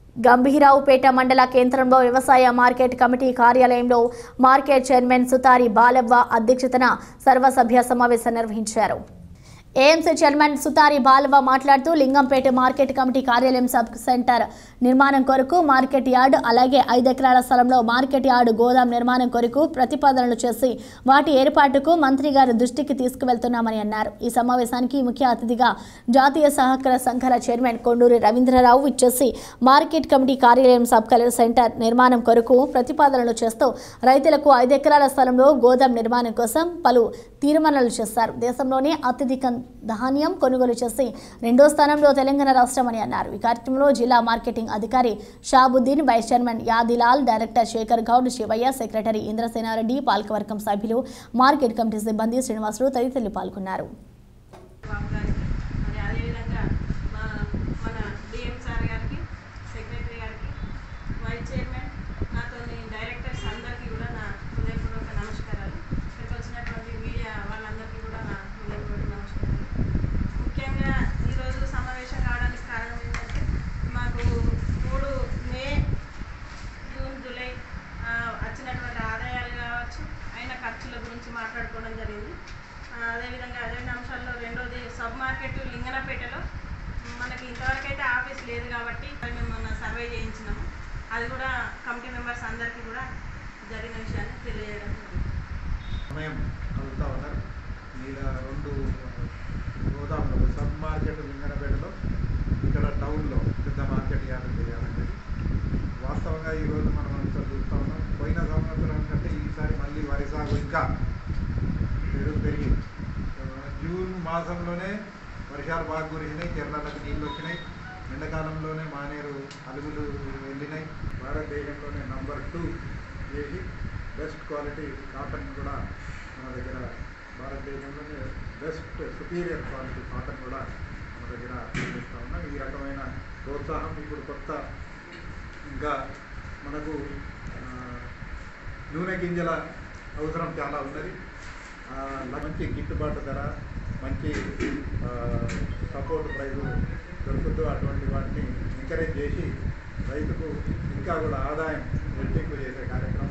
గంభీరావుపేట మండల కేంద్రంలో వ్యవసాయ మార్కెట్ కమిటీ కార్యాలయంలో మార్కెట్ చైర్మన్ సుతారి బాలవ్వ అధ్యక్షతన సర్వసభ్య సమావేశం నిర్వహించారు ఏఎంసీ చైర్మన్ సుతారి బాలవ మాట్లాడుతూ లింగంపేట మార్కెట్ కమిటీ కార్యాలయం సబ్ సెంటర్ నిర్మాణం కొరకు మార్కెట్ యార్డ్ అలాగే ఐదు ఎకరాల స్థలంలో మార్కెట్ యార్డ్ గోదాం నిర్మాణం కొరకు ప్రతిపాదనలు చేసి వాటి ఏర్పాటుకు మంత్రి గారి దృష్టికి తీసుకువెళ్తున్నామని అన్నారు ఈ సమావేశానికి ముఖ్య అతిథిగా జాతీయ సహకార సంఘాల చైర్మన్ కొండూరి రవీంద్రరావు ఇచ్చేసి మార్కెట్ కమిటీ కార్యాలయం సబ్ కలెక్టర్ సెంటర్ నిర్మాణం కొరకు ప్రతిపాదనలు చేస్తూ రైతులకు ఐదు ఎకరాల స్థలంలో గోదాం నిర్మాణం కోసం పలు తీర్మానాలు చేశారు దేశంలోనే అత్యధిక ధాన్యం కొనుగోలు చేసి రెండో స్థానంలో తెలంగాణ రాష్ట్రం అని అన్నారు ఈ కార్యక్రమంలో జిల్లా మార్కెటింగ్ అధికారి Shabuddin vice chairman Yadilal director Shekhar Goud Shivaiah secretary Indrasenareddy పాలకవర్గం సభ్యులు మార్కెట్ కమిటీ సిబ్బంది శ్రీనివాసులు తదితరులు పాల్గొన్నారు బాబు గారికి మరి అదేవిధంగా మా మన డిఎం సార్ గారికి సెక్రటరీ గారికి వైస్ చైర్మన్ నాతో డైరెక్టర్స్ అందరికీ కూడా నా హృదయపూర్వక నమస్కారాలు ఇక్కడికి వచ్చినటువంటి మీడియా వాళ్ళందరికీ కూడా నా హృదయపూర్వక నమస్కారాలు ముఖ్యంగా ఈరోజు సమావేశం కావడానికి కారణం ఏంటంటే మాకు మూడు మే జూన్ జూలై ఆ, వచ్చినటువంటి ఆదాయాలు కావచ్చు అయిన ఖర్చుల గురించి మాట్లాడుకోవడం జరిగింది ఆ, అదేవిధంగా రెండు అంశాల్లో రెండోది సబ్ మార్కెట్ లింగనపేటలో మనకి ఇంతవరకు అయితే ఆఫీస్ లేదు కాబట్టి అది మేము మొన్న సర్వే చేయించినాము అది కూడా కమిటీ మెంబర్స్ అందరికీ కూడా జరిగిన విషయాన్ని తెలియజేయడం జరిగింది సమయం అడుగుతా ఉన్నారు మీద రెండు గోదాములు సబ్ మార్కెట్ లింగనపేటలో ఇక్కడ టౌన్లో పెద్ద మార్కెట్ యార్డ్ చేయాలనేది వాస్తవంగా ఈరోజు మనం అంతా చూస్తూ ఉన్నాం పోయిన సంవత్సరం కంటే ఈసారి మళ్ళీ వరి సాగు ఇంకా పెరుగు పెరిగి జూన్ మాసంలోనే వర్షాలు బాగా కురిసినాయి కేరళలకు నీళ్ళు వచ్చినాయి ఎండాకాలంలోనే మానేరు అలుగులు వెళ్ళినాయి భారతదేశంలోనే నంబర్ టూ చేసి బెస్ట్ క్వాలిటీ కాటన్ కూడా మన దగ్గర భారతదేశంలోనే బెస్ట్ సుపీరియర్ క్వాలిటీ కాటన్ కూడా మన దగ్గర అందిస్తూ ఉన్నాం ఈ రకమైన ప్రోత్సాహం ఇప్పుడు కొత్త ఇంకా మనకు ఆ, నూనె గింజల అవసరం చాలా ఉన్నది ఆ, మంచి గిట్టుబాటు ధర మంచి సపోర్ట్ ప్రైస్ దొరుకుతూ అటువంటి వాటిని ఎంకరేజ్ చేసి రైతుకు ఇంకా కూడా ఆదాయం రెట్టింపు చేసే కార్యక్రమం